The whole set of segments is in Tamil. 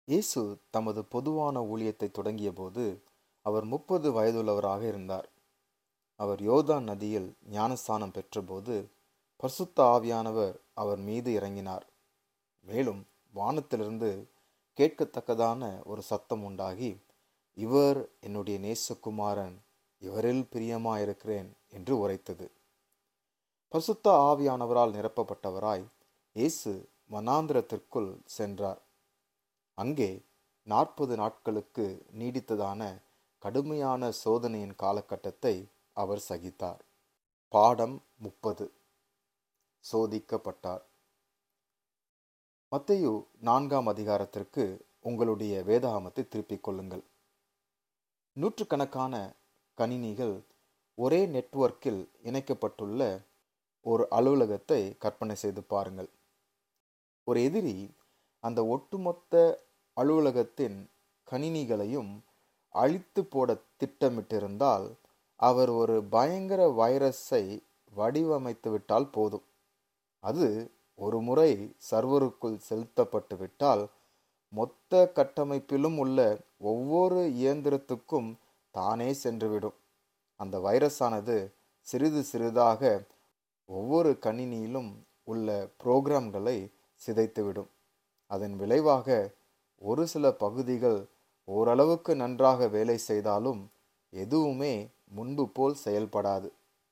இயேசு தமது பொதுவான ஊழியத்தை தொடங்கியபோது அவர் முப்பது வயதுள்ளவராக இருந்தார் அவர் யோர்தான் நதியில் ஞானஸ்தானம் பெற்றபோது பரிசுத்த ஆவியானவர் அவர் மீது இறங்கினார் மேலும் வானத்திலிருந்து கேட்கத்தக்கதான ஒரு சத்தம் உண்டாகி இவர் என்னுடைய நேசகுமாரன் இவரில் பிரியமாயிருக்கிறேன் என்று உரைத்தது பரிசுத்த ஆவியானவரால் நிரப்பப்பட்டவராய் இயேசு வனாந்திரத்திற்குள் சென்றார் அங்கே நாற்பது நாட்களுக்கு நீடித்ததான கடுமையான சோதனையின் காலகட்டத்தை அவர் சகித்தார் பாடம் முப்பது சோதிக்கப்பட்டார் மத்தையு நான்காம் அதிகாரத்திற்கு உங்களுடைய வேதாகமத்தை திருப்பிக் கொள்ளுங்கள் நூற்றுக்கணக்கான கணினிகள் ஒரே நெட்வொர்க்கில் இணைக்கப்பட்டுள்ள ஒரு அலுவலகத்தை கற்பனை செய்து பாருங்கள் ஒரு எதிரி அந்த ஒட்டுமொத்த அலுவலகத்தின் கணினிகளையும் அழித்து போட திட்டமிட்டிருந்தால் அவர் ஒரு பயங்கர வைரஸை வடிவமைத்து விட்டால் போதும் அது ஒரு முறை சர்வருக்குள் செலுத்தப்பட்டு விட்டால் மொத்த கட்டமைப்பிலும் உள்ள ஒவ்வொரு இயந்திரத்துக்கும் தானே சென்றுவிடும் அந்த வைரஸானது சிறிது சிறிதாக ஒவ்வொரு கணினியிலும் உள்ள புரோகிராம்களை சிதைத்துவிடும் அதன் விளைவாக ஒரு சில பகுதிகள் ஓரளவுக்கு நன்றாக வேலை செய்தாலும் எதுவுமே முன்பு போல் செயல்படாது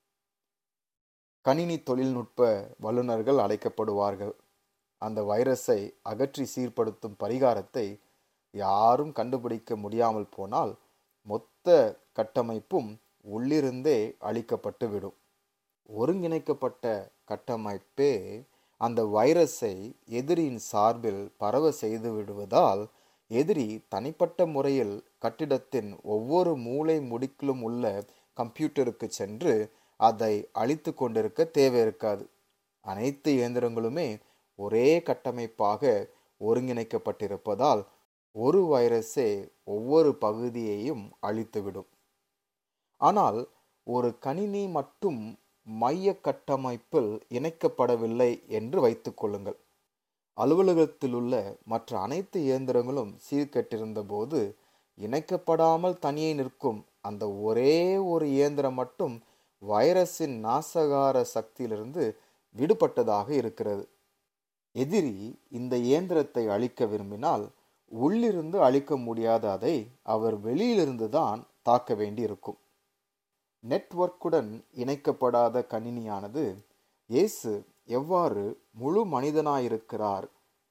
கணினி தொழில்நுட்ப வல்லுநர்கள் அழைக்கப்படுவார்கள் அந்த வைரஸை அகற்றி சீர்படுத்தும் பரிகாரத்தை யாரும் கண்டுபிடிக்க முடியாமல் போனால் மொத்த கட்டமைப்பும் உள்ளிருந்தே அழிக்கப்பட்டு விடும் ஒருங்கிணைக்கப்பட்ட கட்டமைப்பே அந்த வைரஸை எதிரியின் சார்பில் பரவ செய்து விடுவதால் எதிரி தனிப்பட்ட முறையில் கட்டிடத்தின் ஒவ்வொரு மூளை முடுக்கிலும் உள்ள கம்ப்யூட்டருக்கு சென்று அதை அழித்து கொண்டிருக்க தேவை இருக்காது அனைத்து இயந்திரங்களுமே ஒரே கட்டமைப்பாக ஒருங்கிணைக்கப்பட்டிருப்பதால் ஒரு வைரஸே ஒவ்வொரு பகுதியையும் அழித்துவிடும் ஆனால் ஒரு கணினி மட்டும் மைய கட்டமைப்பில் இணைக்கப்படவில்லை என்று வைத்துக் கொள்ளுங்கள் அலுவலகத்தில் உள்ள மற்ற அனைத்து இயந்திரங்களும் சீர்கெட்டிருந்த போது இணைக்கப்படாமல் தனியே நிற்கும் அந்த ஒரே ஒரு இயந்திரம் மட்டும் வைரஸின் நாசகார சக்தியிலிருந்து விடுபட்டதாக இருக்கிறது எதிரி இந்த இயந்திரத்தை அழிக்க விரும்பினால் உள்ளிருந்து அழிக்க முடியாத அதை அவர் வெளியிலிருந்து தான் தாக்க வேண்டி இருக்கும் நெட்வொர்க்குடன் இணைக்கப்படாத கணினியானது இயேசு எவ்வாறு முழு மனிதனாயிருக்கிறார்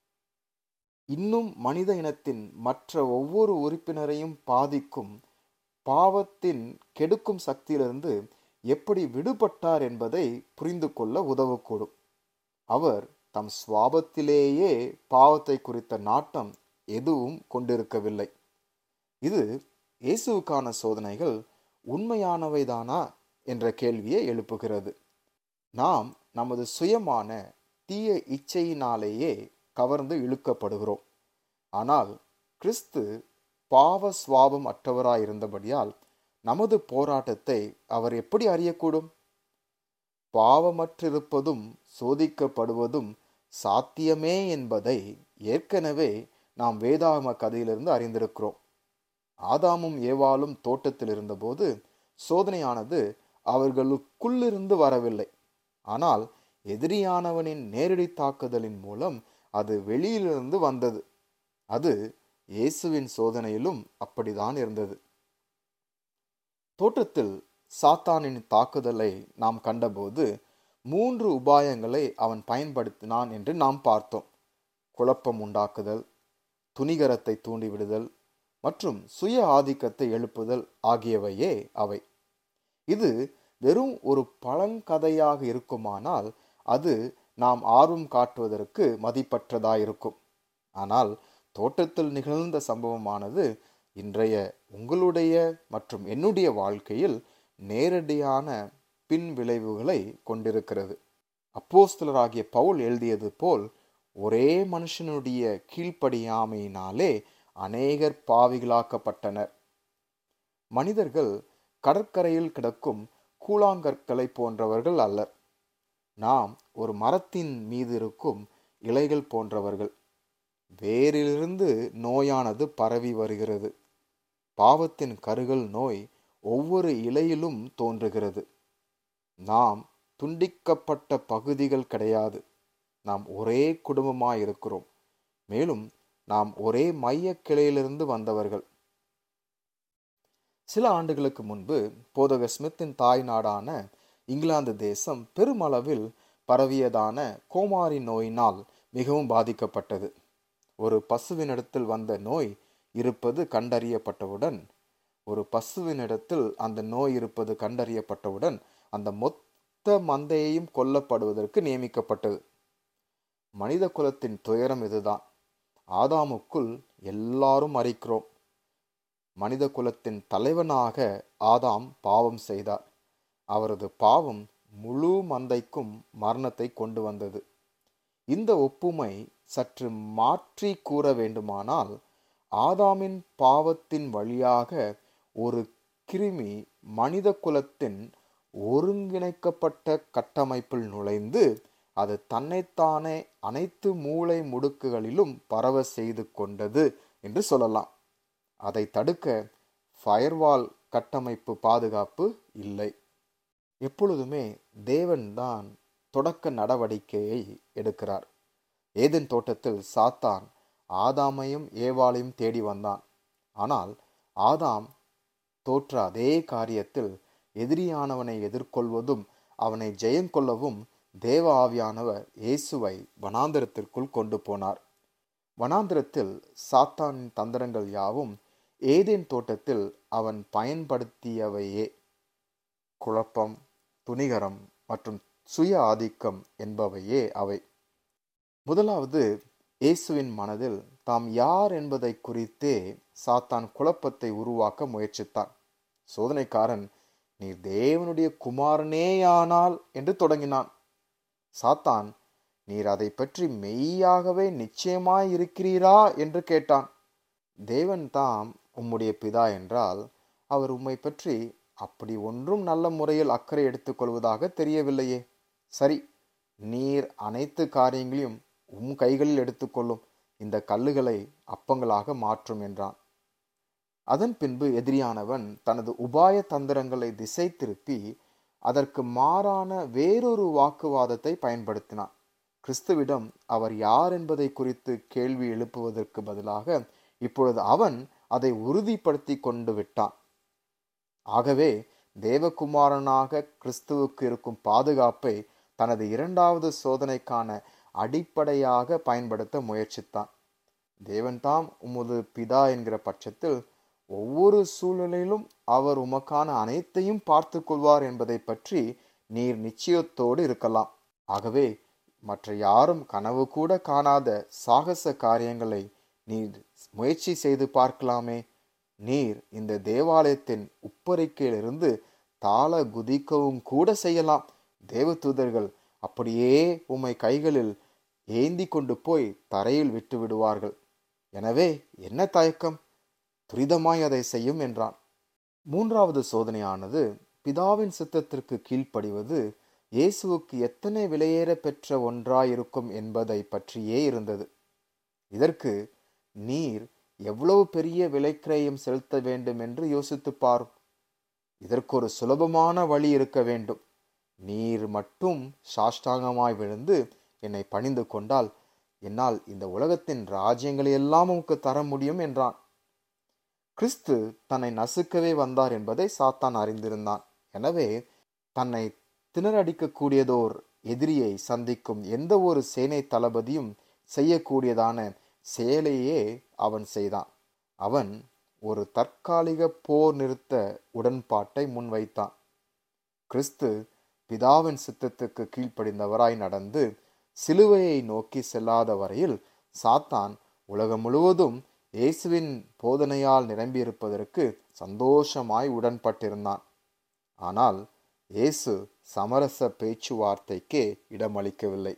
இன்னும் மனித இனத்தின் மற்ற ஒவ்வொரு உறுப்பினரையும் பாதிக்கும் பாவத்தின் கெடுக்கும் சக்தியிலிருந்து எப்படி விடுபட்டார் என்பதை புரிந்து கொள்ள உதவக்கூடும் அவர் தம் சுவாபத்திலேயே பாவத்தை குறித்த நாட்டம் எதுவும் கொண்டிருக்கவில்லை இது இயேசுவுக்கான சோதனைகள் உண்மையானவைதானா என்ற கேள்வியை எழுப்புகிறது நாம் நமது சுயமான தீய இச்சையினாலேயே கவர்ந்து இழுக்கப்படுகிறோம் ஆனால் கிறிஸ்து பாவ சுவாபம் அற்றவராயிருந்தபடியால் நமது போராட்டத்தை அவர் எப்படி அறியக்கூடும் பாவமற்றிருப்பதும் சோதிக்கப்படுவதும் சாத்தியமே என்பதை ஏற்கனவே நாம் வேதாகம கதையிலிருந்து அறிந்திருக்கிறோம் ஆதாமும் ஏவாளும் தோட்டத்தில் இருந்தபோது சோதனையானது அவர்களுக்குள்ளிருந்து வரவில்லை ஆனால் எதிரியானவனின் நேரடி தாக்குதலின் மூலம் அது வெளியிலிருந்து வந்தது அது இயேசுவின் சோதனையிலும் அப்படிதான் இருந்தது தோற்றத்தில் சாத்தானின் தாக்குதலை நாம் கண்டபோது மூன்று உபாயங்களை அவன் பயன்படுத்தினான் என்று நாம் பார்த்தோம் குழப்பம் உண்டாக்குதல் துணிகரத்தை தூண்டிவிடுதல் மற்றும் சுய ஆதிக்கத்தை எழுப்புதல் ஆகியவையே அவை இது வெறும் ஒரு பழங்கதையாக இருக்குமானால் அது நாம் ஆர்வம் காட்டுவதற்கு மதிப்பற்றதாயிருக்கும் ஆனால் தோட்டத்தில் நிகழ்ந்த சம்பவமானது இன்றைய உங்களுடைய மற்றும் என்னுடைய வாழ்க்கையில் நேரடியான பின் விளைவுகளை கொண்டிருக்கிறது அப்போஸ்தலராகிய பவுல் எழுதியது போல் ஒரே மனுஷனுடைய கீழ்ப்படியாமையினாலே அநேகர் பாவிகளாக்கப்பட்டனர் மனிதர்கள் கடற்கரையில் கிடக்கும் கூழாங்கற்களை போன்றவர்கள் அல்லர் நாம் ஒரு மரத்தின் மீது இருக்கும் இலைகள் போன்றவர்கள் வேரிலிருந்து நோயானது பரவி வருகிறது பாவத்தின் கருகல் நோய் ஒவ்வொரு இலையிலும் தோன்றுகிறது நாம் துண்டிக்கப்பட்ட பகுதிகள் கிடையாது நாம் ஒரே குடும்பமாய் இருக்கிறோம் மேலும் நாம் ஒரே மைய கிளையிலிருந்து வந்தவர்கள் சில ஆண்டுகளுக்கு முன்பு போதக ஸ்மித்தின் தாய் நாடான இங்கிலாந்து தேசம் பெருமளவில் பரவியதான கோமாரி நோயினால் மிகவும் பாதிக்கப்பட்டது ஒரு பசுவினிடத்தில் வந்த நோய் இருப்பது கண்டறியப்பட்டவுடன் ஒரு பசுவினிடத்தில் அந்த நோய் இருப்பது கண்டறியப்பட்டவுடன் அந்த மொத்த மந்தையையும் கொல்லப்படுவதற்கு நியமிக்கப்பட்டது மனித குலத்தின் துயரம் இதுதான் ஆதாமுக்குள் எல்லாரும் மறிக்கிறோம் மனித குலத்தின் தலைவனாக ஆதாம் பாவம் செய்தார் அவரது பாவம் முழு மந்தைக்கும் மரணத்தை கொண்டு வந்தது இந்த ஒப்புமை சற்று மாற்றி கூற வேண்டுமானால் ஆதாமின் பாவத்தின் வழியாக ஒரு கிருமி மனித குலத்தின் ஒருங்கிணைக்கப்பட்ட கட்டமைப்பில் நுழைந்து அது தன்னைத்தானே அனைத்து மூளை முடுக்குகளிலும் பரவ செய்து கொண்டது என்று சொல்லலாம் அதை தடுக்க ஃபயர்வால் கட்டமைப்பு பாதுகாப்பு இல்லை எப்பொழுதுமே தேவன்தான் தொடக்க நடவடிக்கையை எடுக்கிறார் ஏதென் தோட்டத்தில் சாத்தான் ஆதாமையும் ஏவாளையும் தேடி வந்தான் ஆனால் ஆதாம் தோற்ற அதே காரியத்தில் எதிரியானவனை எதிர்கொள்வதும் அவனை ஜெயங்கொள்ளவும் தேவ ஆவியானவர் இயேசுவை வனாந்திரத்திற்குள் கொண்டு போனார் வனாந்திரத்தில் சாத்தானின் தந்திரங்கள் யாவும் ஏதேன் தோட்டத்தில் அவன் பயன்படுத்தியவையே குழப்பம் துணிகரம் மற்றும் சுய ஆதிக்கம் என்பவையே அவை முதலாவது இயேசுவின் மனதில் தாம் யார் என்பதை குறித்தே சாத்தான் குழப்பத்தை உருவாக்க முயற்சித்தான் சோதனைக்காரன் நீர் தேவனுடைய குமாரனேயானால் என்று தொடங்கினான் சாத்தான் நீர் அதை பற்றி மெய்யாகவே நிச்சயமாய் இருக்கிறீரா என்று கேட்டான் தேவன் தாம் உம்முடைய பிதா என்றால் அவர் உம்மை பற்றி அப்படி ஒன்றும் நல்ல முறையில் அக்கறை எடுத்துக்கொள்வதாக தெரியவில்லையே சரி நீர் அனைத்து காரியங்களையும் உம் கைகளில் எடுத்துக்கொள்ளும் இந்த கல்லுகளை அப்பங்களாக மாற்றும் என்றான் அதன் பின்பு எதிரியானவன் தனது உபாய தந்திரங்களை திசை திருப்பி அதற்கு மாறான வேறொரு வாக்குவாதத்தை பயன்படுத்தினான் கிறிஸ்துவிடம் அவர் யார் என்பதை குறித்து கேள்வி எழுப்புவதற்கு பதிலாக இப்பொழுது அவன் அதை உறுதிப்படுத்தி கொண்டு விட்டான் ஆகவே தேவகுமாரனாக கிறிஸ்துவுக்கு இருக்கும் பாதுகாப்பை தனது இரண்டாவது சோதனைக்கான அடிப்படையாக பயன்படுத்த முயற்சித்தான் தேவன்தாம் உமது பிதா என்கிற பட்சத்தில் ஒவ்வொரு சூழ்நிலையிலும் அவர் உமக்கான அனைத்தையும் பார்த்து கொள்வார் என்பதை பற்றி நீர் நிச்சயத்தோடு இருக்கலாம் ஆகவே மற்ற யாரும் கனவு கூட காணாத சாகச காரியங்களை நீர் முயற்சி செய்து பார்க்கலாமே நீர் இந்த தேவாலயத்தின் உப்பரிக்கையிலிருந்து தாள குதிக்கவும் கூட செய்யலாம் தேவதூதர்கள் அப்படியே உம்மை கைகளில் ஏந்தி கொண்டு போய் தரையில் விட்டு விடுவார்கள் எனவே என்ன தயக்கம் துரிதமாய் அதை செய்யும் என்றான் மூன்றாவது சோதனையானது பிதாவின் சித்தத்திற்கு கீழ்ப்படிவது இயேசுவுக்கு எத்தனை விலையேற பெற்ற ஒன்றாயிருக்கும் என்பதை பற்றியே இருந்தது இதற்கு நீர் எவ்வளவு பெரிய விலைக்கிரயம் செலுத்த வேண்டும் என்று யோசித்து பாரும் இதற்கு ஒரு சுலபமான வழி இருக்க வேண்டும் நீர் மட்டும் சாஷ்டாங்கமாய் விழுந்து என்னை பணிந்து கொண்டால் என்னால் இந்த உலகத்தின் ராஜ்யங்களை எல்லாம் உமக்கு தர முடியும் என்றான் கிறிஸ்து தன்னை நசுக்கவே வந்தார் என்பதை சாத்தான் அறிந்திருந்தான் எனவே தன்னை திணறடிக்கக்கூடியதோர் எதிரியை சந்திக்கும் எந்த ஒரு சேனை தளபதியும் செய்யக்கூடியதான செயலையே அவன் செய்தான் அவன் ஒரு தற்காலிக போர் நிறுத்த உடன்பாட்டை முன்வைத்தான் கிறிஸ்து பிதாவின் சித்தத்துக்கு கீழ்ப்படிந்தவராய் நடந்து சிலுவையை நோக்கி செல்லாத வரையில் சாத்தான் உலகம் முழுவதும் இயேசுவின் போதனையால் நிரம்பியிருப்பதற்கு சந்தோஷமாய் உடன்பட்டிருந்தான் ஆனால் இயேசு சமரச பேச்சுவார்த்தைக்கே இடமளிக்கவில்லை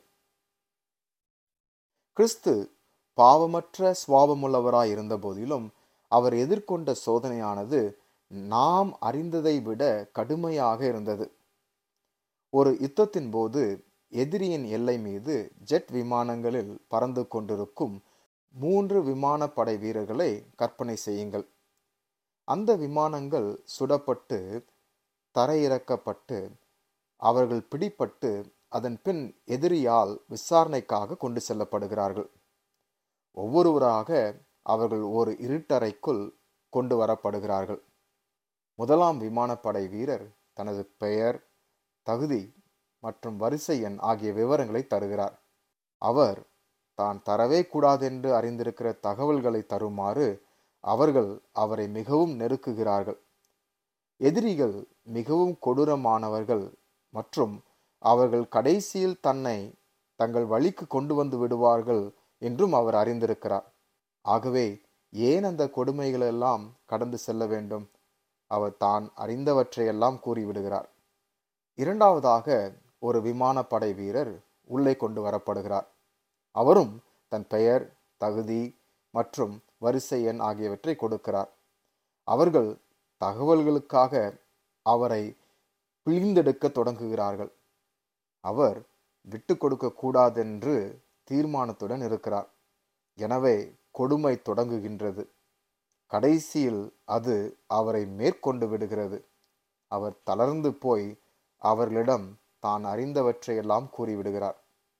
கிறிஸ்து பாவமற்ற சுவாபமுள்ளவராய் இருந்த போதிலும் அவர் எதிர்கொண்ட சோதனையானது நாம் அறிந்ததை விட கடுமையாக இருந்தது ஒரு யுத்தத்தின் போது எதிரியின் எல்லை மீது ஜெட் விமானங்களில் பறந்து கொண்டிருக்கும் மூன்று விமானப்படை வீரர்களை கற்பனை செய்யுங்கள் அந்த விமானங்கள் சுடப்பட்டு தரையிறக்கப்பட்டு அவர்கள் பிடிப்பட்டு அதன் பின் எதிரியால் விசாரணைக்காக கொண்டு செல்லப்படுகிறார்கள் ஒவ்வொருவராக அவர்கள் ஒரு இருட்டறைக்குள் கொண்டு வரப்படுகிறார்கள் முதலாம் விமானப்படை வீரர் தனது பெயர் தகுதி மற்றும் வரிசை எண் ஆகிய விவரங்களை தருகிறார் அவர் தான் தரவே கூடாதென்று அறிந்திருக்கிற தகவல்களை தருமாறு அவர்கள் அவரை மிகவும் நெருக்குகிறார்கள் எதிரிகள் மிகவும் கொடூரமானவர்கள் மற்றும் அவர்கள் கடைசியில் தன்னை தங்கள் வழிக்கு கொண்டு வந்து விடுவார்கள் என்றும் அவர் அறிந்திருக்கிறார் ஆகவே ஏன் அந்த கொடுமைகளெல்லாம் கடந்து செல்ல வேண்டும் அவர் தான் அறிந்தவற்றையெல்லாம் கூறிவிடுகிறார் இரண்டாவதாக ஒரு விமானப்படை வீரர் உள்ளே கொண்டு வரப்படுகிறார் அவரும் தன் பெயர் தகுதி மற்றும் வரிசை எண் ஆகியவற்றை கொடுக்கிறார் அவர்கள் தகவல்களுக்காக அவரை பிழிந்தெடுக்க தொடங்குகிறார்கள் அவர் விட்டு கொடுக்க கூடாதென்று தீர்மானத்துடன் இருக்கிறார் எனவே கொடுமை தொடங்குகின்றது கடைசியில் அது அவரை மேற்கொண்டு விடுகிறது அவர் தளர்ந்து போய் அவர்களிடம் தான் அறிந்தவற்றையெல்லாம் கூறிவிடுகிறார்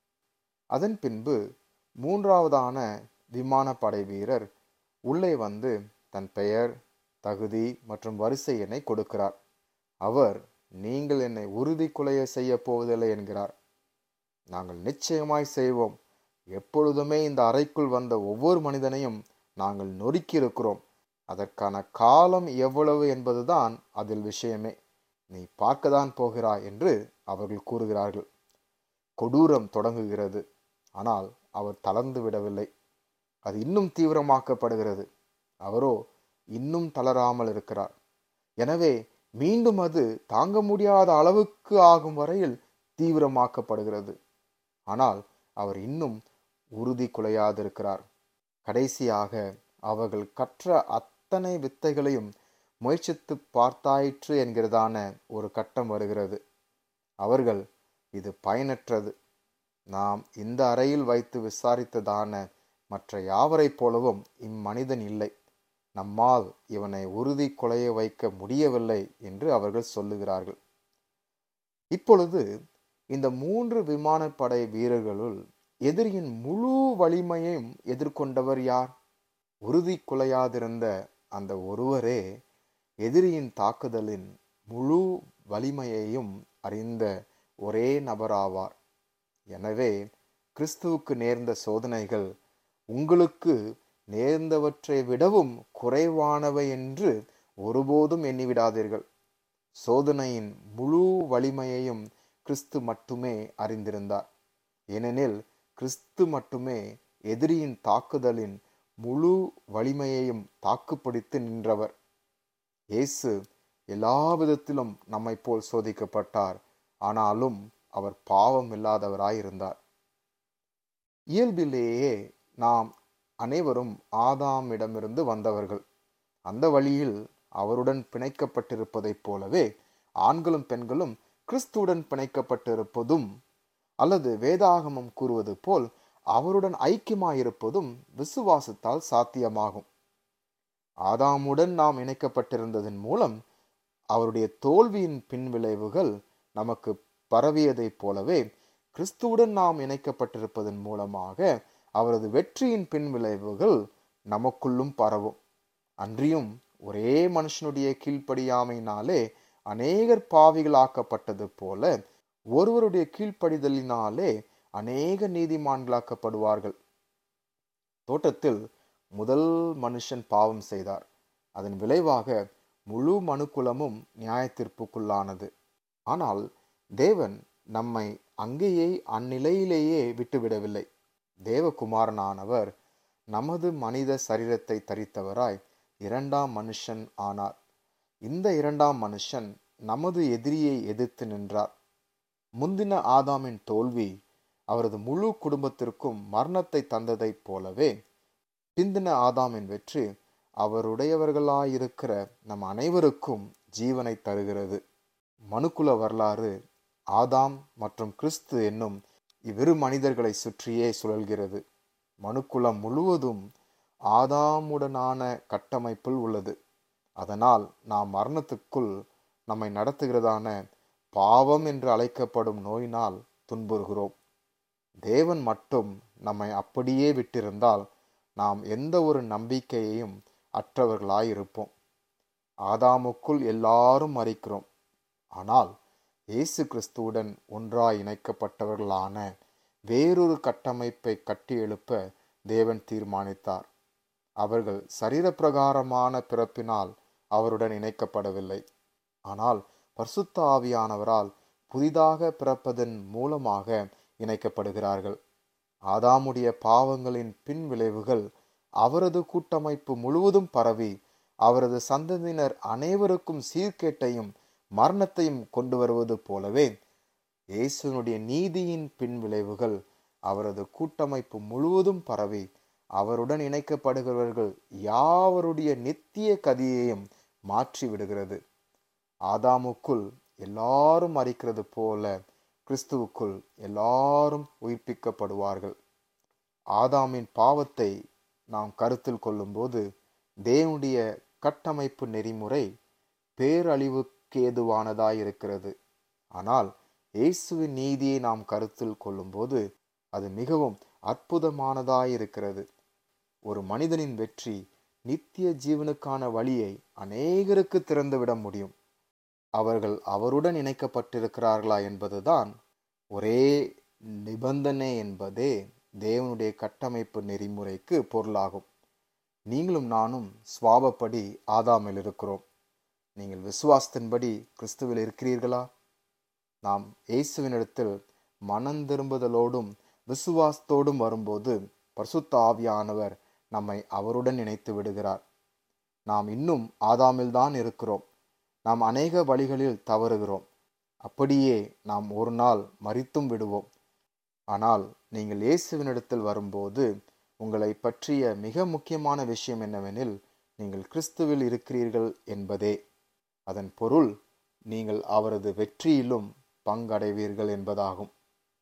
அதன் பின்பு மூன்றாவதான விமானப்படை வீரர் உள்ளே வந்து தன் பெயர் தகுதி மற்றும் வரிசை எண்ணை கொடுக்கிறார் அவர் நீங்கள் என்னை உறுதி குலைய செய்ய போவதில்லை என்கிறார் நாங்கள் நிச்சயமாய் செய்வோம் எப்பொழுதுமே இந்த அறைக்குள் வந்த ஒவ்வொரு மனிதனையும் நாங்கள் நொறுக்கி இருக்கிறோம் அதற்கான காலம் எவ்வளவு என்பதுதான் அதில் விஷயமே நீ பார்க்கத்தான் போகிறாய் என்று அவர்கள் கூறுகிறார்கள் கொடூரம் தொடங்குகிறது ஆனால் அவர் தளர்ந்து விடவில்லை அது இன்னும் தீவிரமாக்கப்படுகிறது அவரோ இன்னும் தளராமல் இருக்கிறார் எனவே மீண்டும் அது தாங்க முடியாத அளவுக்கு ஆகும் வரையில் தீவிரமாக்கப்படுகிறது ஆனால் அவர் இன்னும் உறுதி குலையாதிருக்கிறார் கடைசியாக அவர்கள் கற்ற அத்தனை வித்தைகளையும் முயற்சித்து பார்த்தாயிற்று என்கிறதான ஒரு கட்டம் வருகிறது அவர்கள் இது பயனற்றது நாம் இந்த அறையில் வைத்து விசாரித்ததான மற்ற யாவரைப் போலவும் இம்மனிதன் இல்லை நம்மால் இவனை உறுதி கொலைய வைக்க முடியவில்லை என்று அவர்கள் சொல்லுகிறார்கள் இப்பொழுது இந்த மூன்று விமானப்படை வீரர்களுள் எதிரியின் முழு வலிமையையும் எதிர்கொண்டவர் யார் உறுதி குலையாதிருந்த அந்த ஒருவரே எதிரியின் தாக்குதலின் முழு வலிமையையும் அறிந்த ஒரே நபராவார் எனவே கிறிஸ்துவுக்கு நேர்ந்த சோதனைகள் உங்களுக்கு நேர்ந்தவற்றை விடவும் குறைவானவை என்று ஒருபோதும் எண்ணிவிடாதீர்கள் சோதனையின் முழு வலிமையையும் கிறிஸ்து மட்டுமே அறிந்திருந்தார் ஏனெனில் கிறிஸ்து மட்டுமே எதிரியின் தாக்குதலின் முழு வலிமையையும் தாக்குப்பிடித்து நின்றவர் இயேசு எல்லா விதத்திலும் நம்மை போல் சோதிக்கப்பட்டார் ஆனாலும் அவர் பாவம் இல்லாதவராயிருந்தார் இயல்பிலேயே நாம் அனைவரும் ஆதாமிடமிருந்து வந்தவர்கள் அந்த வழியில் அவருடன் பிணைக்கப்பட்டிருப்பதைப் போலவே ஆண்களும் பெண்களும் கிறிஸ்துவுடன் பிணைக்கப்பட்டிருப்பதும் அல்லது வேதாகமம் கூறுவது போல் அவருடன் ஐக்கியமாயிருப்பதும் விசுவாசத்தால் சாத்தியமாகும் ஆதாமுடன் நாம் இணைக்கப்பட்டிருந்ததன் மூலம் அவருடைய தோல்வியின் பின்விளைவுகள் நமக்கு பரவியதைப் போலவே கிறிஸ்துவுடன் நாம் இணைக்கப்பட்டிருப்பதன் மூலமாக அவரது வெற்றியின் பின்விளைவுகள் நமக்குள்ளும் பரவும் அன்றியும் ஒரே மனுஷனுடைய கீழ்ப்படியாமையினாலே அநேகர் பாவிகளாக்கப்பட்டது போல ஒருவருடைய கீழ்ப்படிதலினாலே அநேக நீதிமான்களாக்கப்படுவார்கள் தோட்டத்தில் முதல் மனுஷன் பாவம் செய்தார் அதன் விளைவாக முழு மனுக்குலமும் நியாயத்தீர்ப்புக்குள்ளானது ஆனால் தேவன் நம்மை அங்கேயே அந்நிலையிலேயே விட்டுவிடவில்லை தேவகுமாரனானவர் நமது மனித சரீரத்தை தரித்தவராய் இரண்டாம் மனுஷன் ஆனார் இந்த இரண்டாம் மனுஷன் நமது எதிரியை எதிர்த்து நின்றார் முந்தின ஆதாமின் தோல்வி அவரது முழு குடும்பத்திற்கும் மரணத்தை தந்ததைப் போலவே பிந்தின ஆதாமின் வெற்றி அவருடையவர்களாயிருக்கிற நம் அனைவருக்கும் ஜீவனை தருகிறது மனுக்குல வரலாறு ஆதாம் மற்றும் கிறிஸ்து என்னும் இவ்விரு மனிதர்களை சுற்றியே சுழல்கிறது மனுக்குலம் முழுவதும் ஆதாமுடனான கட்டமைப்பில் உள்ளது அதனால் நாம் மரணத்துக்குள் நம்மை நடத்துகிறதான பாவம் என்று அழைக்கப்படும் நோயினால் துன்புறுகிறோம் தேவன் மட்டும் நம்மை அப்படியே விட்டிருந்தால் நாம் எந்த ஒரு நம்பிக்கையையும் அற்றவர்களாயிருப்போம் ஆதாமுக்குள் எல்லாரும் மறிக்கிறோம் ஆனால் இயேசு கிறிஸ்துவுடன் ஒன்றாய் இணைக்கப்பட்டவர்களான வேறொரு கட்டமைப்பை கட்டி எழுப்ப தேவன் தீர்மானித்தார் அவர்கள் சரீரப்பிரகாரமான பிறப்பினால் அவருடன் இணைக்கப்படவில்லை ஆனால் பரிசுத்த ஆவியானவரால் புதிதாக பிறப்பதன் மூலமாக இணைக்கப்படுகிறார்கள் ஆதாமுடைய பாவங்களின் பின் விளைவுகள் அவரது கூட்டமைப்பு முழுவதும் பரவி அவரது சந்ததியினர் அனைவருக்கும் சீர்கேட்டையும் மரணத்தையும் கொண்டு வருவது போலவே இயேசுனுடைய நீதியின் பின் விளைவுகள் அவரது கூட்டமைப்பு முழுவதும் பரவி அவருடன் இணைக்கப்படுகிறவர்கள் யாவருடைய நித்திய கதியையும் மாற்றி விடுகிறது ஆதாமுக்குள் எல்லாரும் மறிக்கிறது போல கிறிஸ்துவுக்குள் எல்லாரும் உயிர்ப்பிக்கப்படுவார்கள் ஆதாமின் பாவத்தை நாம் கருத்தில் கொள்ளும்போது தேவனுடைய கட்டமைப்பு நெறிமுறை பேரழிவுக்கு ஏதுவானதாயிருக்கிறது ஆனால் இயேசுவின் நீதியை நாம் கருத்தில் கொள்ளும்போது அது மிகவும் அற்புதமானதாயிருக்கிறது ஒரு மனிதனின் வெற்றி நித்திய ஜீவனுக்கான வழியை அநேகருக்கு திறந்துவிட முடியும் அவர்கள் அவருடன் இணைக்கப்பட்டிருக்கிறார்களா என்பதுதான் ஒரே நிபந்தனை என்பதே தேவனுடைய கட்டமைப்பு நெறிமுறைக்கு பொருளாகும் நீங்களும் நானும் சுவாபப்படி ஆதாமில் இருக்கிறோம் நீங்கள் விசுவாசத்தின்படி கிறிஸ்துவில் இருக்கிறீர்களா நாம் இயேசுவினிடத்தில் மனம் திரும்புதலோடும் விசுவாசத்தோடும் வரும்போது பரிசுத்த ஆவியானவர் நம்மை அவருடன் இணைத்து விடுகிறார் நாம் இன்னும் ஆதாமில்தான் இருக்கிறோம் நாம் அநேக வழிகளில் தவறுகிறோம் அப்படியே நாம் ஒரு நாள் மறித்தும் விடுவோம் ஆனால் நீங்கள் இயேசுவினிடத்தில் வரும்போது உங்களை பற்றிய மிக முக்கியமான விஷயம் என்னவெனில் நீங்கள் கிறிஸ்துவில் இருக்கிறீர்கள் என்பதே அதன் பொருள் நீங்கள் அவரது வெற்றியிலும் பங்கடைவீர்கள் என்பதாகும்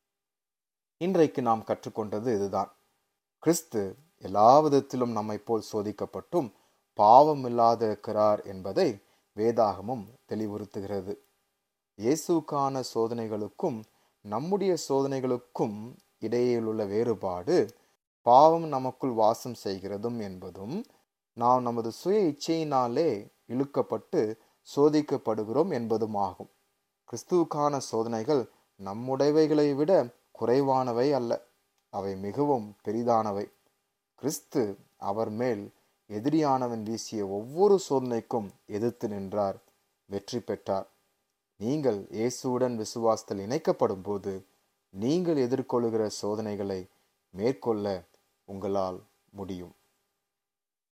இன்றைக்கு நாம் கற்றுக்கொண்டது இதுதான் கிறிஸ்து எல்லா விதத்திலும் நம்மை போல் சோதிக்கப்பட்டும் பாவம் இல்லாதிருக்கிறார் என்பதை வேதாகமும் தெளிவுறுத்துகிறது இயேசுக்கான சோதனைகளுக்கும் நம்முடைய சோதனைகளுக்கும் இடையிலுள்ள வேறுபாடு பாவம் நமக்குள் வாசம் செய்கிறதும் என்பதும் நாம் நமது சுய இச்சையினாலே இழுக்கப்பட்டு சோதிக்கப்படுகிறோம் என்பதும் ஆகும் கிறிஸ்துவுக்கான சோதனைகள் நம்முடையவைகளை விட குறைவானவை அல்ல அவை மிகவும் பெரிதானவை கிறிஸ்து அவர் மேல் எதிரியானவன் வீசிய ஒவ்வொரு சோதனைக்கும் எதிர்த்து நின்றார் வெற்றி பெற்றார் நீங்கள் இயேசுவுடன் விசுவாசத்தில் இணைக்கப்படும் போது நீங்கள் எதிர்கொள்கிற சோதனைகளை மேற்கொள்ள உங்களால் முடியும்